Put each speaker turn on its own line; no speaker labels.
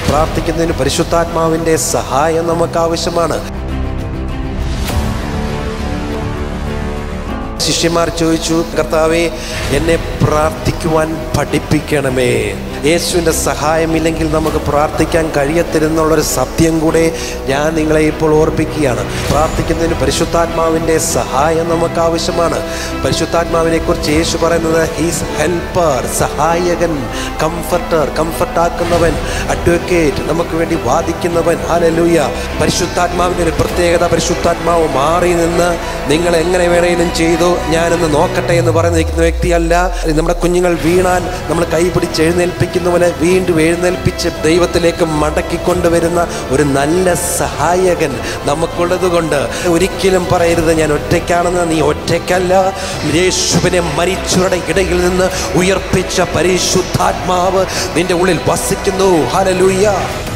പ്രാർത്ഥിക്കുന്നതിന് പരിശുദ്ധാത്മാവിൻ്റെ സഹായം നമുക്ക് ആവശ്യമാണ് ശിഷ്യന്മാർ ചോദിച്ചു കർത്താവെ എന്നെ പ്രാർത്ഥിക്കുവാൻ പഠിപ്പിക്കണമേ യേശുവിൻ്റെ സഹായമില്ലെങ്കിൽ നമുക്ക് പ്രാർത്ഥിക്കാൻ കഴിയത്തില്ലെന്നുള്ളൊരു സത്യം കൂടെ ഞാൻ നിങ്ങളെ ഇപ്പോൾ ഓർപ്പിക്കുകയാണ് പ്രാർത്ഥിക്കുന്നതിന് പരിശുദ്ധാത്മാവിൻ്റെ സഹായം നമുക്ക് ആവശ്യമാണ് പരിശുദ്ധാത്മാവിനെ കുറിച്ച് യേശു പറയുന്നത് ഹീസ് ഹെൽപ്പർ സഹായകൻ കംഫർട്ടർ കംഫർട്ടാക്കുന്നവൻ അഡ്വക്കേറ്റ് നമുക്ക് വേണ്ടി വാദിക്കുന്നവൻ ഹാലലൂയ പരിശുദ്ധാത്മാവിൻ്റെ ഒരു പ്രത്യേകത പരിശുദ്ധാത്മാവ് മാറി നിന്ന് നിങ്ങൾ എങ്ങനെ വേണേലും ചെയ്തു ഞാനൊന്ന് നോക്കട്ടെ എന്ന് പറഞ്ഞ് നിൽക്കുന്ന വ്യക്തിയല്ല നമ്മുടെ കുഞ്ഞുങ്ങൾ വീണാൽ നമ്മൾ കൈ പിടിച്ച് എഴുന്നേൽപ്പിക്കുന്നവനെ വീണ്ടും എഴുന്നേൽപ്പിച്ച് ദൈവത്തിലേക്ക് മടക്കിക്കൊണ്ടുവരുന്ന ഒരു നല്ല സഹായകൻ നമുക്കുള്ളത് കൊണ്ട് ഒരിക്കലും പറയരുത് ഞാൻ ഒറ്റയ്ക്കാണെന്ന് നീ ഒറ്റയ്ക്കല്ല യേശുവിനെ മരിച്ചവരുടെ ഇടയിൽ നിന്ന് ഉയർപ്പിച്ച പരിശുദ്ധാത്മാവ് നിന്റെ ഉള്ളിൽ വസിക്കുന്നു ഹലലൂയ